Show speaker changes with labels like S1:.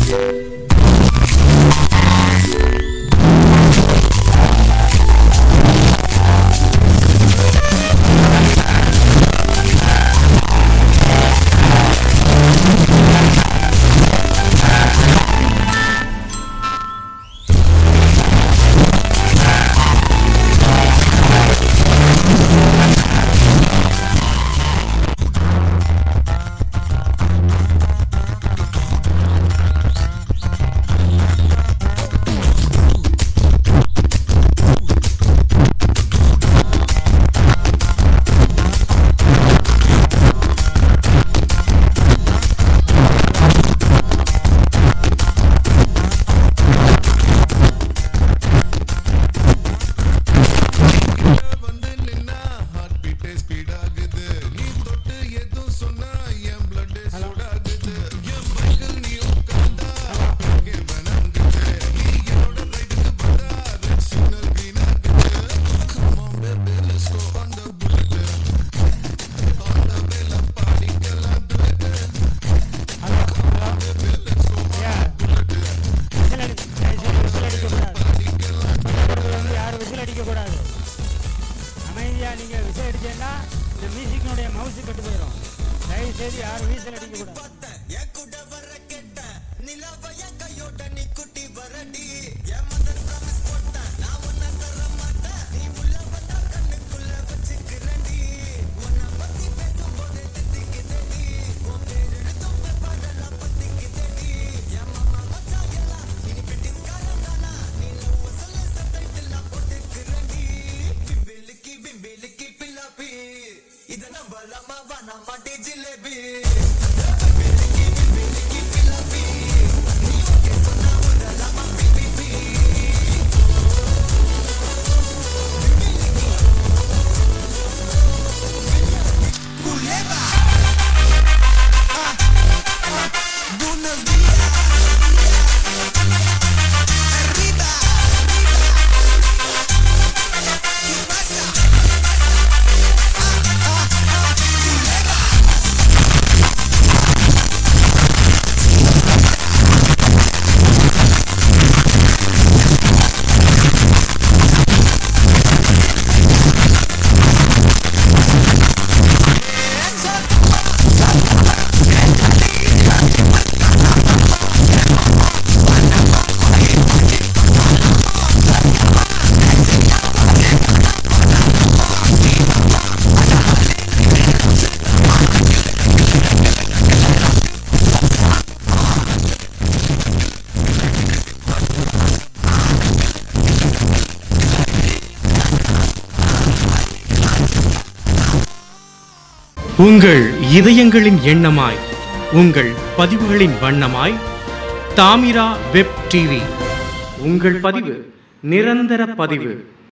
S1: வந்து நின்னா heart பீட்டே speed ஆகுது நீ தொட்டு எதுவும் சொன்னா என் பிளட் சூடாகுது என் பைக்கில் நீ உட்கார்ந்தா அங்கே வணங்குது நீ என்னோட ரைட்டுக்கு வந்தா ரெட் சிக்னல் கிரீன் ஆகுது Come on baby let's go on the bullet on the way la பாடிக்கலாம் duet
S2: யாரும் விசில் அடிக்கக்கூடாது அமைதியாக நீங்கள் விசில் அடிச்சேன்னா இந்த மியூசிக்கினுடைய மவுசு கட்டு போயிடும் தயவு செய்து யாரும் விசில் அடிக்கக்கூடாது
S3: உங்கள் இதயங்களின் எண்ணமாய் உங்கள் பதிவுகளின் வண்ணமாய் தாமிரா வெப் டிவி உங்கள் பதிவு நிரந்தர பதிவு